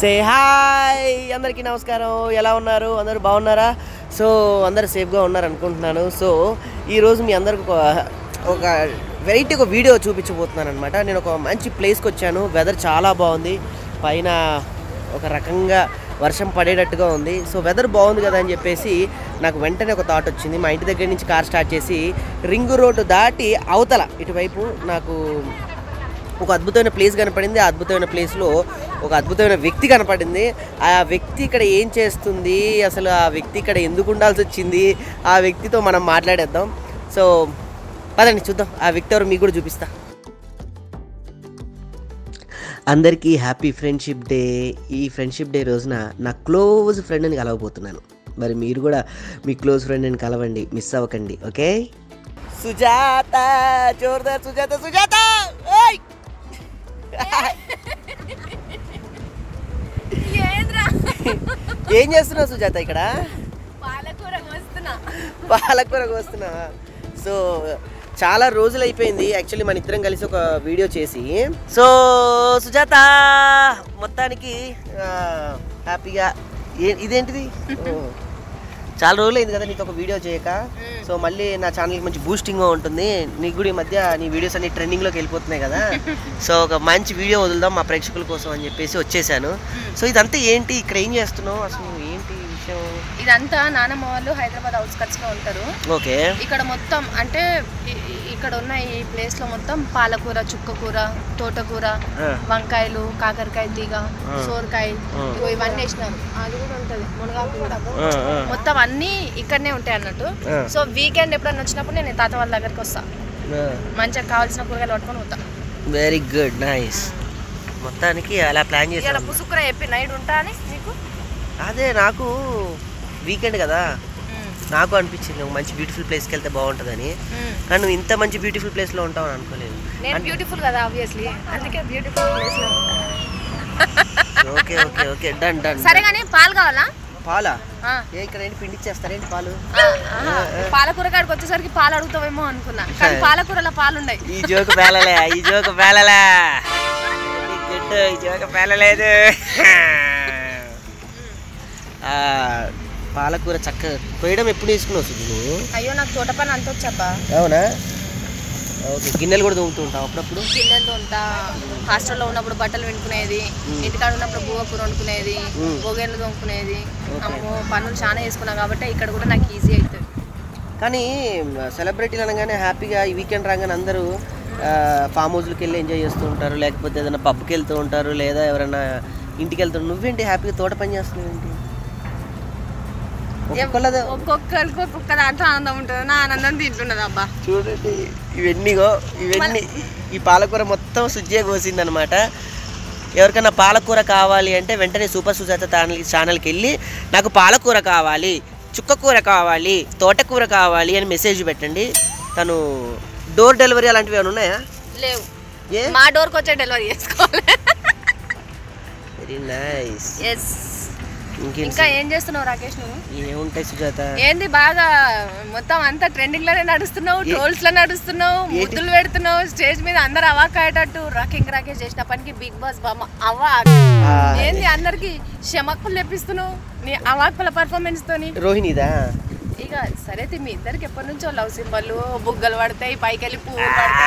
Say hi అందరికీ నమస్కారం ఎలా ఉన్నారు అందరూ బాగున్నారా సో అందరు సేఫ్గా ఉన్నారు అనుకుంటున్నాను సో ఈరోజు మీ అందరికి ఒక ఒక వెరైటీ ఒక వీడియో చూపించబోతున్నాను అనమాట నేను ఒక మంచి ప్లేస్కి వచ్చాను వెదర్ చాలా బాగుంది పైన ఒక రకంగా వర్షం పడేటట్టుగా ఉంది సో వెదర్ బాగుంది కదా అని చెప్పేసి నాకు వెంటనే ఒక థాట్ వచ్చింది మా ఇంటి దగ్గర నుంచి కార్ స్టార్ట్ చేసి రింగు రోడ్డు దాటి అవతల ఇటువైపు నాకు ఒక అద్భుతమైన ప్లేస్ కనపడింది ఆ అద్భుతమైన ప్లేస్లో ఒక అద్భుతమైన వ్యక్తి కనపడింది ఆ వ్యక్తి ఇక్కడ ఏం చేస్తుంది అసలు ఆ వ్యక్తి ఇక్కడ ఎందుకు ఉండాల్సి వచ్చింది ఆ వ్యక్తితో మనం మాట్లాడేద్దాం సో పదండి చూద్దాం ఆ వ్యక్తి ఎవరు మీకు కూడా చూపిస్తా అందరికీ హ్యాపీ ఫ్రెండ్షిప్ డే ఈ ఫ్రెండ్షిప్ డే రోజున నా క్లోజ్ ఫ్రెండ్ని కలవబోతున్నాను మరి మీరు కూడా మీ క్లోజ్ ఫ్రెండ్ని కలవండి మిస్ అవ్వకండి ఓకే సుజాత జోర్దార్ సుజాత సుజాత ఓయ్ ఏంద్రా ఏం చేస్తున్నావు సుజాత ఇక్కడ పాలకూర వస్తున్నా పాలకూర వస్తున్నా సో చాలా రోజులు అయిపోయింది యాక్చువల్లీ మన ఇద్దరం కలిసి ఒక వీడియో చేసి సో సుజాత మొత్తానికి ఆ, హ్యాపీగా ఏ- ఇదేంటిది ఓ, చాలా రోజులు అయింది కదా నీకు ఒక వీడియో చేయక సో మళ్ళీ నా ఛానల్కి మంచి బూస్టింగ్ ఉంటుంది నీకు కూడా ఈ మధ్య నీ వీడియోస్ అన్ని ట్రెండింగ్లోకి వెళ్ళిపోతున్నాయి కదా సో ఒక మంచి వీడియో వదులుదాం మా ప్రేక్షకుల కోసం అని చెప్పేసి వచ్చేసాను సో ఇదంతా ఏంటి ఇక్కడ ఏం చేస్తున్నావు అసలు ఏంటి విషయం ఇదంతా నానమ్మ వాళ్ళు హైదరాబాద్ అవుట్స్కట్స్ లో ఉంటారు ఓకే ఇక్కడ మొత్తం అంటే ఇ- ఇ- ఇక్కడ ఉన్న ఈ ప్లేస్ లో మొత్తం పాలకూర చుక్కకూర తోటకూర ఆ. వంకాయలు కాకరకాయ తీగ ఆ. సోరకాయ ఆ. ఇగో ఇవన్నీ వేసినారు అది కూడా ఉంటది మునగాకు కూడా ఆ, ఆ. మొత్తం అన్నీ ఇక్కడనే ఉంటాయి అన్నట్టు ఆ. సో వీకెండ్ ఎప్పుడైనా వచ్చినప్పుడు నేను తాత వాళ్ళ దగ్గరికి వస్తా మంచిగా కావాల్సిన కూరగాయలు పట్టుకొని పోతా వెరీ గుడ్ నైస్ మొత్తానికి అలా ప్లాన్ ఇలా చేశాను పుసుకుర చెప్పి నైట్ ఉంటా అని నీకు అదే నాకు వీకెండ్ కదా నాకు అనిపించింది ఒక మంచి బ్యూటిఫుల్ ప్లేస్కి వెళ్తే బాగుంటుందని కానీ నువ్వు ఇంత మంచి బ్యూటిఫుల్ ప్లేస్లో ఉంటావు అని అనుకోలేదు నేను బ్యూటిఫుల్ కదా ఆబ్వియస్లీ అందుకే బ్యూటిఫుల్ ప్లేస్ లో ఉంటా. Okay okay okay done done సరే కానీ పాలు కావాలా పాలా ఆ, ఏ ఇక్కడ ఏంటి పిండి ఇచ్చేస్తారేంటి పాలు ఆ, ఆహా. పాలకూర కాడికి వచ్చేసరికి పాలు అడుగుతావేమో అనుకున్నా కానీ పాలకూరలో పాలు ఉన్నాయి ఈ జోక్ పేలలే ఈ జోక్ పేలలే వెరీ గుడ్ ఈ జోక్ పేలలేదు ఆ, పాలకూర చక్క కొయ్యడం ఎప్పుడు వేసుకున్నావు సుజు నువ్వు అయ్యో నాకు తోట పని అంత వచ్చాపా అవునా ఓకే గిన్నెలు కూడా తోముతూ ఉంటావు అప్పుడప్పుడు గిన్నెలు ఉంటా హాస్టల్లో ఉన్నప్పుడు బట్టలు వింటుకునేది ఇంటికాడ ఉన్నప్పుడు బువ్వ కూర వండుకునేది మ్మ్. బొగేళ్ళు తోముకునేది ఓకే. అమ్మో పనులు చాలా చేసుకున్నా కాబట్టి ఇక్కడ కూడా నాకు ఈజీ అవుతుంది కానీ సెలబ్రిటీలు అనగానే హ్యాపీగా ఈ వీకెండ్ రాగానే అందరూ ఫామ్ హౌస్కి వెళ్ళి ఎంజాయ్ చేస్తూ ఉంటారు లేకపోతే ఏదైనా పబ్కి వెళ్తూ ఉంటారు లేదా ఎవరైనా ఇంటికి వెళ్తారు నువ్వేంటి హ్యాపీగా తోట పని చేస్తున్నావు ఏంటి ఒక్కొక్కళ్ళది ఒక్కొక్కరికి ఒక్కొక్క దాంట్లో ఆనందం ఉంటుంది నా ఆనందం తింటున్నది అబ్బా చూడండి ఇవన్నీగో ఇవన్నీ ఈ పాలకూర మొత్తం సుజ్జే కోసిందనమాట ఎవరికైనా పాలకూర కావాలి అంటే వెంటనే సూపర్ సుజాత ఛానల్ ఛానల్కి వెళ్ళి నాకు పాలకూర కావాలి చుక్కకూర కావాలి తోటకూర కావాలి అని మెసేజ్ పెట్టండి తను డోర్ డెలివరీ అలాంటివి ఏమైనా ఉన్నాయా లేవు ఏ మా డోర్కి వచ్చే డెలివరీ చేసుకోవాలి వెరీ నైస్ ఎస్ ఇంకేం ఇంకా ఏం చేస్తున్నావు రాకేష్ నువ్వు ఏముంటాయి సుజాత ఏంది బాగా మొత్తం అంతా ట్రెండింగ్ లోనే నడుస్తున్నావు ఏ- ట్రోల్స్ లో నడుస్తున్నావు ఏంటి? ముద్దులు పెడుతున్నావు స్టేజ్ మీద అందరు అవాక్ అయ్యేటట్టు రాకింగ్ రాకేష్ చేసిన పనికి బిగ్ బాస్ బామ్మ అవా ఆ, ఏంది అందరికి క్షమక్కులు తెప్పిస్తున్నావు నీ అవాక్కుల పర్ఫార్మెన్స్ తోని రోహిణిదా ఇక సరే తి, మీ ఇద్దరికి ఎప్పటి నుంచో లవ్ సింబల్ బుగ్గలు పడతాయి పైకి వెళ్ళి పువ్వులు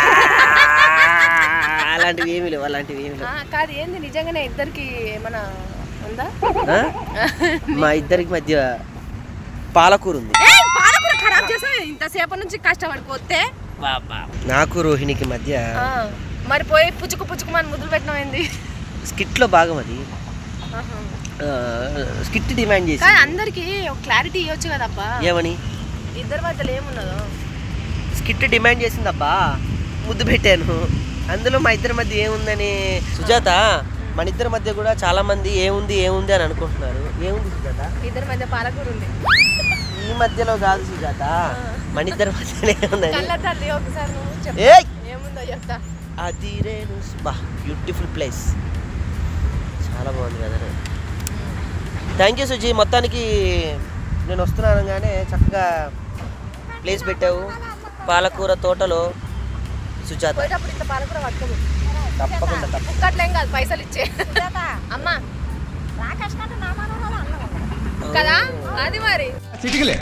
అలాంటివి ఏమి లేవు అలాంటివి ఏమి లేవు పడతాయి కాదు ఏంది నిజంగానే ఇద్దరికి ఏమైనా ఉందా ఆ? మా ఇద్దరికి మధ్య పాలకూర ఉంది ఏయ్, పాలకూర ఖరాబ్ చేసా ఇంతసేపటి నుంచి కష్టపడిపోతే నాకు రోహిణికి మధ్య ఆ, మరి పోయి పుచ్చుకు పుచ్చుకుమని ముద్దులు పెట్టినావు ఏంది స్కిట్లో భాగం అది ఆహా. ఆ, స్కిట్ డిమాండ్ చేసి కానీ అందరికి ఒక క్లారిటీ ఇవ్వచ్చు కదబ్బా ఏమని ఇద్దరి మధ్యలో ఏమున్నదో స్కిట్ డిమాండ్ చేసిందబ్బా ముద్దు పెట్టాను అందులో మా ఇద్దరి మధ్య ఏముందని సుజాత మన ఇద్దరి మధ్య కూడా చాలా మంది ఏముంది ఏముంది అని అనుకుంటున్నారు ఏముంది సుజాత ఇద్దరి మధ్య పాలకూర ఉంది ఈ మధ్యలో కాదు సుజాత మన ఇద్దరి మధ్యనే ఉందని కళ్ళ తల్లి ఒకసారి నువ్వు చెప్పు ఏయ్ ఏముందో చెప్తా అది రేణు బా బ్యూటిఫుల్ ప్లేస్ చాలా బాగుంది కదా థ్యాంక్ యూ సుజీ మొత్తానికి నేను వస్తున్నాను కానీ చక్కగా ప్లేస్ పెట్టావు పాలకూర తోటలో సుజాత పోయేటప్పుడు ఇంత పాలకూర పట్టుకోము తప్పకుండా తప్ప ముక్కట్లేం కాదు పైసలు ఇచ్చే అమ్మా రాకేష్ కంటే నా మనవరాలు అన్నం కదా అది మరి చిటికలే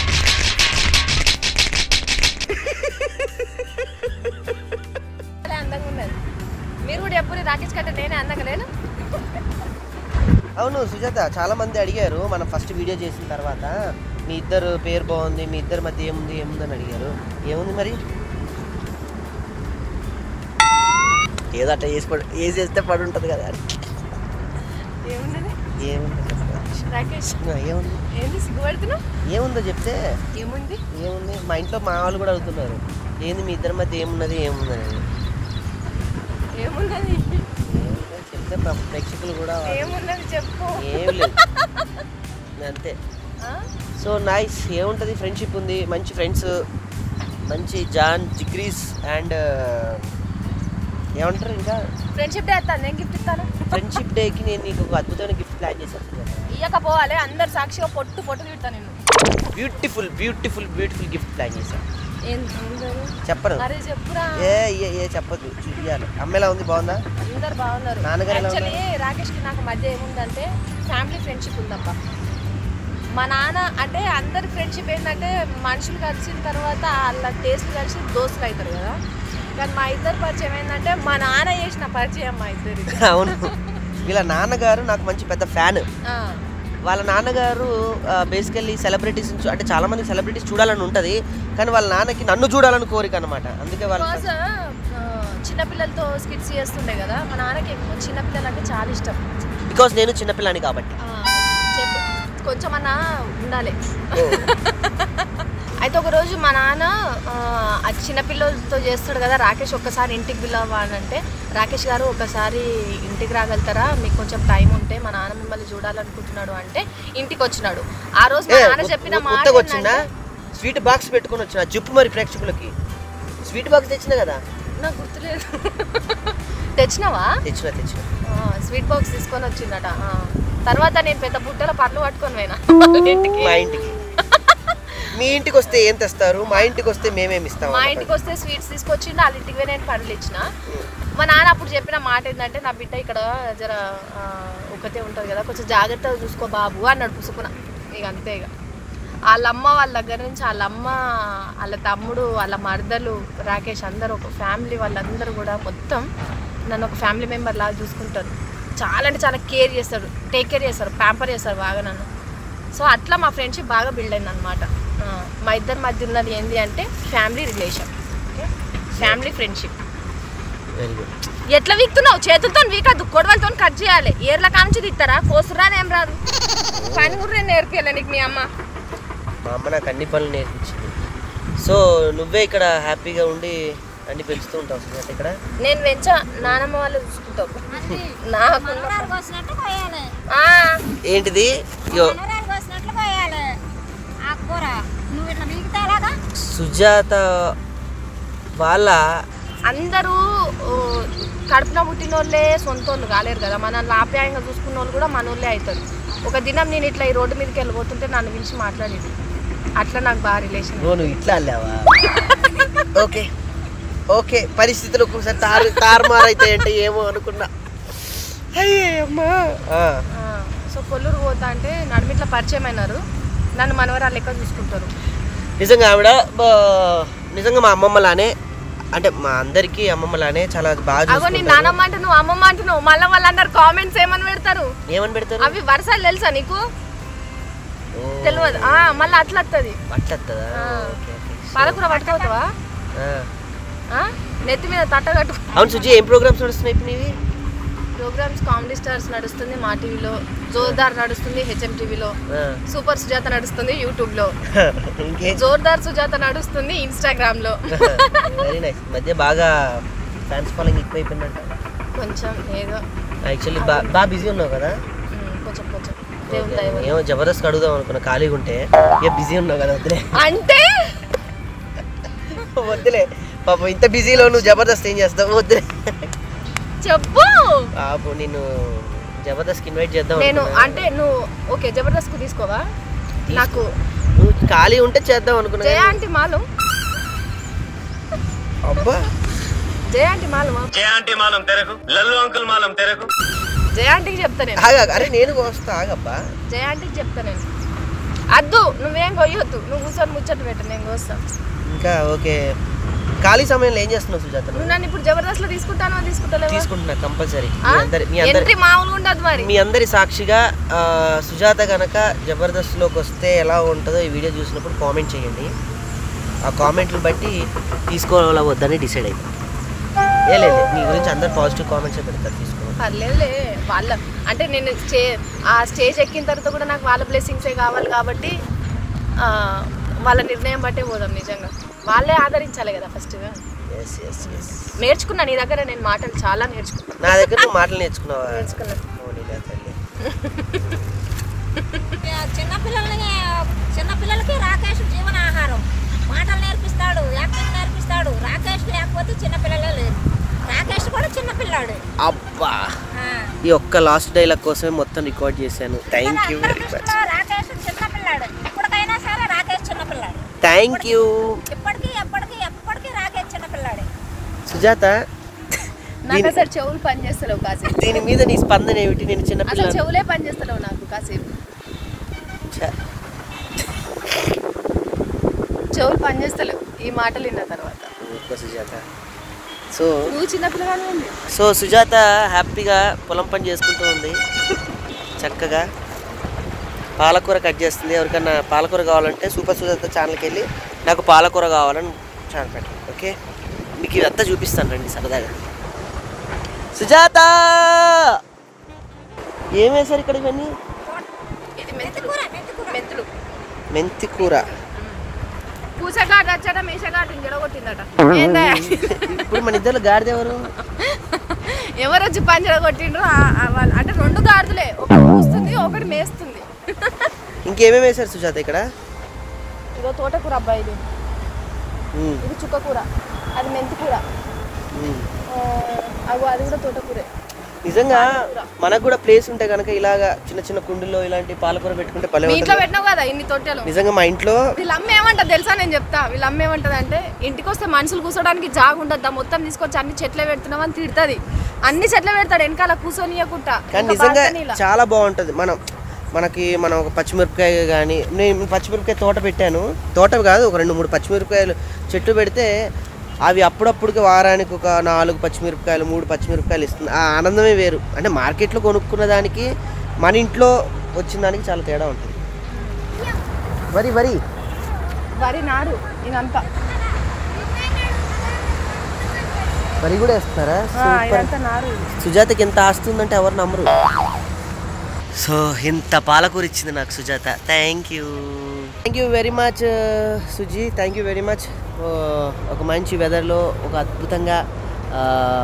చాలా అందంగా ఉన్నది మీరు కూడా ఎప్పుడు రాకేష్ కంటే నేనే అందంగా లేను అవును సుజాత చాలా మంది అడిగారు మనం ఫస్ట్ వీడియో చేసిన తర్వాత మీ ఇద్దరు పేరు బాగుంది మీ ఇద్దరి మధ్య ఏముంది ఏముంది అని అడిగారు ఏముంది మరి ఏదో అట్లా వేసి పడు వేసేస్తే పడి ఉంటుంది కదా ఏమున్నది ఏముంది రాకేష్ ఆ, ఏముంది ఏంది సిగ్గుపడుతున్నావు ఏముందో చెప్తే ఏముంది ఏముంది మా ఇంట్లో మా వాళ్ళు కూడా అడుగుతున్నారు ఏంది మీ ఇద్దరి మధ్య ఏమున్నది ఏముంది అనేది ఏమున్నది ఏముందో చెప్తే మా ప్రేక్షకులు కూడా ఏమున్నది చెప్పు ఏం లేదు అంతే ఆ? సో నైస్ ఏముంటుంది ఫ్రెండ్షిప్ ఉంది మంచి ఫ్రెండ్స్ మంచి జాన్ జిగ్రీస్ అండ్ ఏమంటారు ఇంకా ఫ్రెండ్షిప్ డే వస్తాను నేను గిఫ్ట్ ఇస్తాను ఫ్రెండ్షిప్ డేకి నేను నీకు ఒక అద్భుతమైన గిఫ్ట్ ప్లాన్ చేశాను ఇయ్యకపోవాలి అందరు సాక్షిగా పొట్టు పొట్టు తిడతాను నేను beautiful beautiful beautiful gift plan చేశాను ఏంది చెప్పను అరే చెప్పురా ఏ ఏ ఏ చెప్పదు చూపించాలి అమ్మ ఎలా ఉంది బాగుందా అందరు బాగున్నారు నాన్నగారు ఎలా యాక్చువల్లీ రాకేష్కి నాకు మధ్య ఏముందంటే ఫ్యామిలీ ఫ్రెండ్షిప్ ఉందప్ప మా నాన్న అంటే అందరి ఫ్రెండ్షిప్ ఏంటంటే మనుషులు కలిసిన తర్వాత వాళ్ళ టేస్ట్ కలిసి దోస్తులు అవుతారు కదా కానీ మా ఇద్దరు పరిచయం ఏంటంటే మా నాన్న చేసిన పరిచయం మా ఇద్దరికి అవును వీళ్ళ నాన్నగారు నాకు మంచి పెద్ద ఫ్యాన్ ఆ, వాళ్ళ నాన్నగారు బేసికల్లీ సెలబ్రిటీస్ అంటే చాలా మంది సెలబ్రిటీస్ చూడాలని ఉంటుంది కానీ వాళ్ళ నాన్నకి నన్ను చూడాలని కోరిక అనమాట అందుకే వాళ్ళ బికాస్ ఆ, చిన్నపిల్లలతో స్కిట్స్ చేస్తుండే కదా మా నాన్నకి ఎక్కువ చిన్నపిల్లలు అంటే చాలా ఇష్టం బికాస్ నేను చిన్నపిల్లాని కాబట్టి ఆ, చెప్పు కొంచెమన్నా ఉండాలి ఓ. అయితే ఒక రోజు మా నాన్న ఆ, ఆ చిన్నపిల్లలతో చేస్తాడు కదా రాకేష్ ఒక్కసారి ఇంటికి పిల్లవా అని అంటే రాకేష్ గారు ఒకసారి ఇంటికి రాగలుగుతారా మీకు కొంచెం టైం ఉంటే మా నాన్న మిమ్మల్ని చూడాలనుకుంటున్నాడు అంటే ఇంటికి వచ్చినాడు ఆ రోజు మా ఏ, నాన్న ఉ- చెప్పిన ఉ- మాట ఉత్తగా వచ్చిందా ఏంటంటే, స్వీట్ బాక్స్ పెట్టుకొని వచ్చిన చెప్పు మరి ప్రేక్షకులకి స్వీట్ బాక్స్ తెచ్చిన కదా నాకు గుర్తులేదు తెచ్చినావా తెచ్చిన తెచ్చిన స్వీట్ బాక్స్ తీసుకొని వచ్చిందట ఆ. తర్వాత నేను పెద్ద బుట్టల పళ్ళు పట్టుకొని పోయినా ఇంటికి మా ఇంటికి మీ ఇంటికి వస్తే ఏం తెస్తారు మా ఇంటికి వస్తే మేమేమి ఇస్తాం మా ఇంటికి వస్తే స్వీట్స్ తీసుకొచ్చిండు వాళ్ళ ఇంటికి పోయి నేను పనులు ఇచ్చిన మా నాన్న అప్పుడు చెప్పిన మాట ఏంటంటే నా బిడ్డ ఇక్కడ జర ఆ, ఒకతే ఉంటుంది కదా కొంచెం జాగ్రత్తగా చూసుకో బాబు అన్నాడు పుసుకున ఇక అంతే ఇక వాళ్ళ అమ్మ వాళ్ళ దగ్గర నుంచి వాళ్ళ అమ్మ వాళ్ళ తమ్ముడు వాళ్ళ మరదలు రాకేష్ అందరూ ఒక ఫ్యామిలీ వాళ్ళందరూ కూడా మొత్తం నన్ను ఒక ఫ్యామిలీ మెంబర్ లాగా చూసుకుంటారు చాలా అంటే చాలా కేర్ చేస్తారు టేక్ కేర్ చేస్తారు ప్యాంపర్ చేస్తారు బాగా నన్ను సో అట్లా మా ఫ్రెండ్షిప్ బాగా బిల్డ్ అయింది అనమాట మా ఇద్దరి మధ్య ఉన్నది ఏంటి అంటే family relation family friendship very good ఎట్లా వీక్తున్నావు చేతులతో వీకద్దు కొడవలతో కట్ చేయాలి ఏర్ల కాంచి తీస్తారా కోసురాని ఏం రాదు పని కూడా నేను నేర్పియాలి నీకు మీ అమ్మ మా అమ్మ నాకు అన్ని పనులు నేర్పించింది సో నువ్వే ఇక్కడ హ్యాపీగా ఉండి అన్ని పెంచుతూ ఉంటావు సుజాత ఇక్కడ నేను వెంచా నానమ్మ వాళ్ళు చూసుకుంటావు నాకు మనవరాలు కోసినట్టు కోయాలి ఆ, ఏంటిది యో మనవరాలు కోసినట్లు కోయాలి ఆ కూర నువ్వు ఇట్లా మిగితే ఎలాగా సుజాత వాళ్ళ అందరూ ఓ, కడుపున పుట్టిన వాళ్ళే సొంత వాళ్ళు కాలేరు కదా మనల్ని ఆప్యాయంగా చూసుకున్న వాళ్ళు కూడా మన వాళ్ళే అవుతారు ఒక దినం నేను ఇట్లా ఈ రోడ్డు మీదకి వెళ్ళిపోతుంటే నన్ను పిలిచి మాట్లాడేది అట్లా నాకు బాగా రిలేషన్ నువ్వు నువ్వు ఇట్లా అల్లావా ఓకే ఓకే పరిస్థితులు ఒక్కొక్కసారి తారు తారుమారు అయితే అంటే ఏమో అనుకున్నా అయ్యే అమ్మా ఆ, సో కొల్లూరు పోతా అంటే నడుమిట్లా పరిచయం అయినారు నన్ను మనవరాలు లెక్క చూసుకుంటారు నిజంగా ఆవిడ బా- నిజంగా మా అమ్మమ్మలానే అంటే మా అందరికీ అమ్మమ్మలానే చాలా బాగా అగో నీ చూసుకుంటారు. నానమ్మ అంటున్నావు అమ్మమ్మ అంటున్నావు మళ్ళీ వాళ్ళందరు కామెంట్స్ ఏమని పెడతారు ఏమని పెడతారు అవి వరుసలు తెలుసా నీకు ఓ, తెలియదు ఆ, మళ్ళీ అట్లా వస్తుంది అట్లా వస్తుందా? ఆ. Okay, okay. పాలకూర పట్టుకోతావా ఆ. ఆ? నెత్తి మీద తట్ట కట్టు అవును సుజీ ఏం ప్రోగ్రామ్స్ నడుస్తున్నాయి ఇప్పుడు నీవి ప్రోగ్రామ్స్ కామెడీ స్టార్స్ నడుస్తుంది మా టీవీలో జోర్దార్ నడుస్తుంది హెచ్ఎం టీవీలో ఆ. సూపర్ సుజాత నడుస్తుంది యూట్యూబ్ లో ఇంకేం జోర్దార్ సుజాత నడుస్తుంది ఇన్స్టాగ్రామ్ లో వెరీ నైస్ మధ్య బాగా ఫ్యాన్స్ ఫాలోయింగ్ ఎక్కువైపోయిందంట కొంచెం ఏదో యాక్చువల్లీ బా బాగా బిజీ ఉన్నావు కదా ఉమ్, కొంచెం కొంచెం దేవుని దయ వల్ల. ఏమో జబర్దస్త్ అడుగుదాం అనుకున్నా ఖాళీగా ఉంటే ఇక బిజీ ఉన్నావు కదా వద్దులే అంటే వద్దులే పాపం ఇంత బిజీలో నువ్వు జబర్దస్త్ ఏం చేస్తావు వద్దులే చెప్పు పాపం నేను జబర్దస్త్ ఇన్వైట్ చేద్దాం నేను అనుకున్నా. అంటే నువ్వు ఓకే జబర్దస్త్ కు తీసుకోవా నాకు నువ్వు ఖాళీ ఉంటే చేద్దాం అనుకున్నా జయ కానీ- ఆంటీ మాలు అబ్బా జయ ఆంటీ మాలు జయ ఆంటీ మాలం తెరకు లల్లు అంకుల్ మాలం తెరకు జయాంటికి చెప్తా నేను ఆగా అరే నేను వస్తా ఆగబ్బా జయాంటికి చెప్తా నేను అద్దు నువ్వేం కొయ్యొద్దు నువ్వు కూర్చొని ముచ్చట పెట్టు నేను కోస్తా ఇంకా ఓకే ఖాళీ సమయంలో ఏం చేస్తున్నావు సుజాత నువ్వు నన్ను ఇప్పుడు జబర్దస్త్ లో తీసుకుంటానో తీసుకుంటలేవా తీసుకుంటున్నా కంపల్సరీ ఆ? మీ అందరి మీ అందరి ఎంట్రీ మామూలుగా ఉండదు మరి మీ అందరి సాక్షిగా ఆ, సుజాత గనక జబర్దస్త్లోకి వస్తే ఎలా ఉంటుందో ఈ వీడియో చూసినప్పుడు కామెంట్ చేయండి ఆ కామెంట్లు బట్టి తీసుకోవాలా వద్దని డిసైడ్ అయింది ఏ లేదు మీ గురించి అందరు పాజిటివ్ కామెంట్స్ పెడతారు తీసుకోవాలి పర్లేదులే వాళ్ళ అంటే నేను స్టే ఆ స్టేజ్ ఎక్కిన తర్వాత కూడా నాకు వాళ్ళ బ్లెస్సింగ్సే కావాలి కాబట్టి ఆ, వాళ్ళ నిర్ణయం బట్టే పోదాం నిజంగా వాళ్ళే ఆదరించాలి కదా ఫస్ట్గా ఎస్ ఎస్ ఎస్ నేర్చుకున్నా నీ దగ్గర నేను మాటలు చాలా నేర్చుకున్నా నా దగ్గర నువ్వు మాటలు నేర్చుకున్నావా నేర్చుకున్నా అవునీలే తల్లి చిన్నపిల్లలకి చిన్నపిల్లలకి రాకేష్ జీవన ఆహారం మాటలు నేర్పిస్తాడు యాక్టింగ్ నేర్పిస్తాడు రాకేష్ లేకపోతే చిన్నపిల్లలే లేరు రాకేష్ కూడా చిన్నపిల్లాడు అబ్బా ఆ. ఈ ఒక్క లాస్ట్ డైలాగ్ కోసమే మొత్తం రికార్డ్ చేశాను థ్యాంక్ యూ అందరి వెరీ మచ్ దృష్టిలో రాకేష్ చిన్నపిల్లాడు ఇప్పటికైనా సరే రాకేష్ చిన్నపిల్లాడు థ్యాంక్ యూ ఇప్పటికీ ఎప్పటికీ ఎప్పటికీ రాకేష్ చిన్నపిల్లాడే సుజాత నాకు దీని అసలు చెవులు పని చేస్తలేవు కాసేపు దీని మీద నీ స్పందన ఏమిటి నేను అసలు చిన్నపిల్ల చెవులే పని చేస్తలేవు నాకు కాసేపు చెవులు పని చేస్తలేవు ఈ మాటలు విన్న తర్వాత సుజాత సో నువ్వు చిన్నపిల్లగానే ఉంది సో సుజాత హ్యాపీగా పొలం పని చేసుకుంటూ ఉంది చక్కగా పాలకూర కట్ చేస్తుంది ఎవరికన్నా పాలకూర కావాలంటే సూపర్ సుజాత ఛానల్కి వెళ్ళి నాకు పాలకూర కావాలని ఛానల్ పెట్టండి ఓకే మీకు ఇదంతా చూపిస్తాను రండి సరదాగా సుజాత ఏం వేశారు ఇక్కడ ఇవన్నీ ఇది మెంతులు మెంతులు మెంతి కూర పూసగాడు వచ్చాడ మేషగాడు జడగొట్టిందట ఏందా ఇప్పుడు మన ఇద్దరు గాడిద ఎవరు ఎవరు వచ్చి పని జడగొట్టిండ్రు ఆ- ఆ వాళ్ళు- అంటే రెండు గాడిదలే ఒకటి పూస్తుంది ఒకటి మేస్తుంది ఇంకేమేమి వేశారు సుజాత ఇక్కడ ఇదో తోటకూర అబ్బాయి ఇది ఉమ్, ఇది చుక్కకూర అది మెంతి కూర ఉమ్. ఆ, అగో అది కూడా తోటకూరే నిజంగా మనకు కూడా ప్లేస్ ఉంటే కనుక ఇలాగా చిన్న చిన్న కుండీలో ఇలాంటి పాలకూర పెట్టుకుంటే పల్లె మీ ఇంట్లో ఉంటుంది పెట్టినావు కదా ఇన్ని తొట్టెలు నిజంగా మా ఇంట్లో వీళ్ళ అమ్మ ఏమంటది తెలుసా నేను చెప్తా వీళ్ళ అమ్మ ఏమంటది అంటే ఇంటికి వస్తే మనుషులు కూర్చోడానికి జాగ ఉండద్దా మొత్తం తీసుకొచ్చి అన్ని చెట్లే పెడుతున్నావు అని తిడుతుంది అన్ని చెట్లే పెడతాడు వెనకాల కూర్చొనియకుండా కానీ నిజంగా చాలా బాగుంటుంది మనం మనకి మనం ఒక పచ్చిమిరపకాయ కానీ నేను పచ్చిమిరపకాయ తోట పెట్టాను తోట కాదు ఒక రెండు మూడు పచ్చిమిరపకాయలు చెట్లు పెడితే అవి అప్పుడప్పుడుకి వారానికి ఒక నాలుగు పచ్చిమిరపకాయలు మూడు పచ్చిమిరపకాయలు ఇస్తుంది ఆ ఆనందమే వేరు అంటే మార్కెట్లో కొనుక్కున్న దానికి మన ఇంట్లో వచ్చిన దానికి చాలా తేడా ఉంటుంది వరి వరి వరి నారు ఇదంతా వరి కూడా వేస్తారా ఆ, సూపర్ ఇదంతా నారు ఇది. సుజాతకి ఎంత ఆస్తుందంటే ఎవరు నమ్మరు సో ఇంత పాలకూర ఇచ్చింది నాకు Sujatha thank you thank you very much Suji thank you very much ఒక మంచి వెదర్లో ఒక అద్భుతంగా ఆ,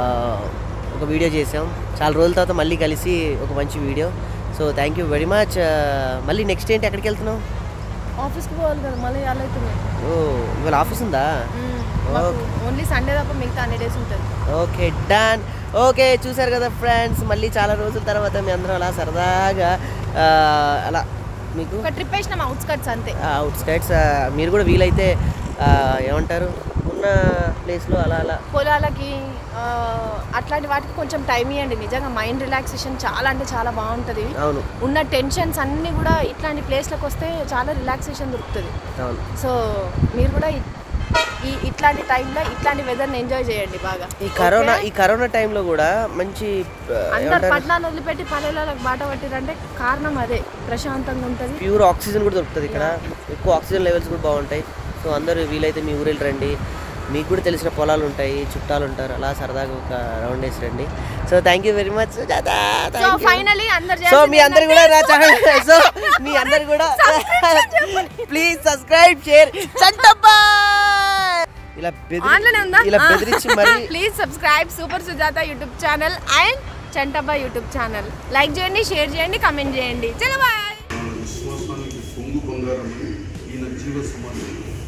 ఒక వీడియో చేసాం చాలా రోజుల తర్వాత మళ్ళీ కలిసి ఒక మంచి video so thank you very much మళ్ళీ నెక్స్ట్ ఏంటి ఎక్కడికి వెళ్తున్నావు ఆఫీస్కి పోవాలి కదా మళ్ళీ ఎలా అవుతుంది ఓ ఇవాళ ఆఫీస్ ఉందా ఓన్లీ సండే తప్ప మిగతా అన్ని డేస్ ఉంటుంది ఓకే డన్ ఓకే చూసారు కదా ఫ్రెండ్స్ మళ్ళీ చాలా రోజుల తర్వాత మీ అందరం అలా సరదాగా ఆ, అలా మీకు ఒక ట్రిప్ వేసినాం అవుట్స్కట్స్ అంతే అవుట్ స్కైట్స్ మీరు కూడా వీలైతే ఆ, ఏమంటారు ఉన్న ప్లేస్లో అలా అలా పొలాలకి ఆ, అట్లాంటి వాటికి కొంచెం టైం ఇవ్వండి నిజంగా మైండ్ రిలాక్సేషన్ చాలా అంటే చాలా బాగుంటుంది అవును ఉన్న టెన్షన్స్ అన్నీ కూడా ఇట్లాంటి ప్లేస్లకు వస్తే చాలా రిలాక్సేషన్ దొరుకుతుంది అవును సో మీరు కూడా ఇ- ఈ ఇట్లాంటి టైంలో ఇట్లాంటి వెదర్ని ఎంజాయ్ చేయండి బాగా ఈ కరోనా Okay? ఈ కరోనా టైంలో కూడా మంచి ఆ, అందరు ఏమంటారు పట్టణాలు వదిలిపెట్టి పల్లెలకు బాట పట్టిరంటే కారణం అదే ప్రశాంతంగా ఉంటుంది ప్యూర్ ఆక్సిజన్ కూడా దొరుకుతుంది ఇక్కడ ఎక్కువ ఆక్సిజన్ లెవెల్స్ కూడా బాగుంటాయి సో అందరూ వీలైతే మీ ఊరెళ్ళి రండి మీకు కూడా తెలిసిన పొలాలు ఉంటాయి చుట్టాలు ఉంటారు అలా సరదాగా ఒక రౌండ్ వేసి రండి so thank you very much so finally అందరు సో మీ అందరు కూడా నా ఛానల్ సో మీ అందరు కూడా ప్లీజ్ సబ్స్క్రైబ్ షేర్ చంటబ్బా ఇలా ఆన్లైన్ బెదిరి ఉందా ఇలా బెదిరించి మరి please subscribe super Sujatha YouTube channel and Chantabba YouTube channel like చేయండి షేర్ చేయండి కమెంట్ చేయండి చలో బాయ్ విశ్వాసానికి పొంగు బంగారం ఈయన జీవ సమాధి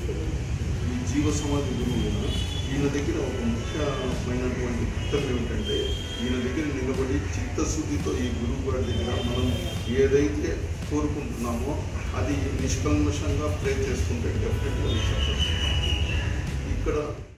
ఈ జీవ సమాధి గురువు ఈయన దగ్గర ఒక ముఖ్యమైనటువంటి పుస్తకం ఏమిటంటే ఈయన దగ్గర నిలబడి చిత్తశుద్ధితో ఈ గురువు గారి దగ్గర మనం ఏదైతే కోరుకుంటున్నామో అది నిష్కల్మషంగా ప్రే చేసుకుంటే డెఫినెట్గా ఇక్కడ